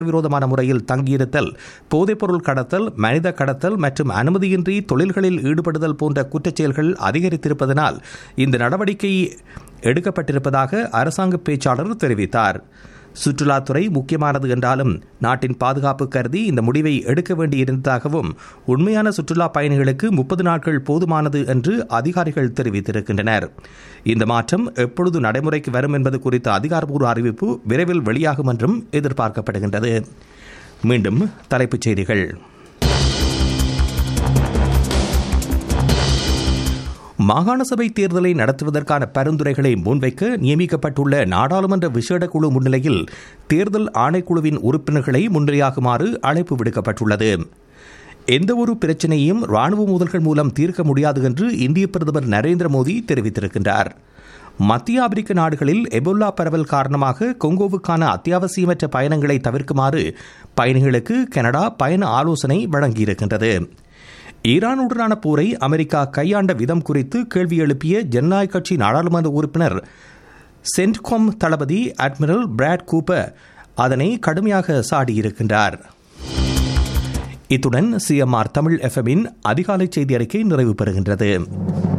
விரோதமான முறையில் தங்கியிருத்தல் போதைப்பொருள் கடத்தல் மனித கடத்தல் மற்றும் அனுமதியின்றி தொழில்களில் ஈடுபடுதல் போன்ற குற்றச்செயல்கள் அதிகரித்திருப்பதனால் இந்த நடவடிக்கை எடுக்கப்பட்டிருப்பதாக அரசாங்க பேச்சாளர் தெரிவித்தார் சுற்றுலாத்துறை முக்கியமானது என்றாலும் நாட்டின் பாதுகாப்பு கருதி இந்த முடிவை எடுக்க வேண்டியிருந்ததாகவும் உண்மையான சுற்றுலா பயணிகளுக்கு முப்பது நாட்கள் போதுமானது என்று அதிகாரிகள் தெரிவித்திருக்கின்றனர் இந்த மாற்றம் எப்பொழுது நடைமுறைக்கு வரும் என்பது குறித்த அதிகாரப்பூர்வ அறிவிப்பு விரைவில் வெளியாகும் என்றும் எதிர்பார்க்கப்படுகின்றது மீண்டும் தலைப்புச் செய்திகள் மாகாண சபை தேர்தலை நடத்துவதற்கான பரிந்துரைகளை முன்வைக்க நியமிக்கப்பட்டுள்ள நாடாளுமன்ற விசேட குழு முன்னிலையில் தேர்தல் ஆணைக்குழுவின் உறுப்பினர்களை முன்னிலையாகுமாறு அழைப்பு விடுக்கப்பட்டுள்ளது எந்தவொரு பிரச்சினையும் ராணுவ மோதல்கள் மூலம் தீர்க்க முடியாது என்று இந்திய பிரதமர் நரேந்திர மோடி தெரிவித்திருக்கின்றார் மத்திய ஆப்பிரிக்க நாடுகளில் எபோலா பரவல் காரணமாக கொங்கோவுக்கான அத்தியாவசியமற்ற பயணங்களை தவிர்க்குமாறு பயணிகளுக்கு கனடா பயண ஆலோசனை வழங்கியிருக்கின்றது ஈரானுடனான போரை அமெரிக்கா கையாண்ட விதம் குறித்து கேள்வி எழுப்பிய ஜனநாயக கட்சி நாடாளுமன்ற உறுப்பினர் சென்ட்காம் தளபதி அட்மிரல் பிராட் கூப்பர் அதனை கடுமையாக சாடியிருக்கின்றார் இத்துடன் சிஎம்ஆர் தமிழ் எஃப்எம்மின் அதிகாலை செய்தி அறிக்கை நிறைவு பெறுகின்றது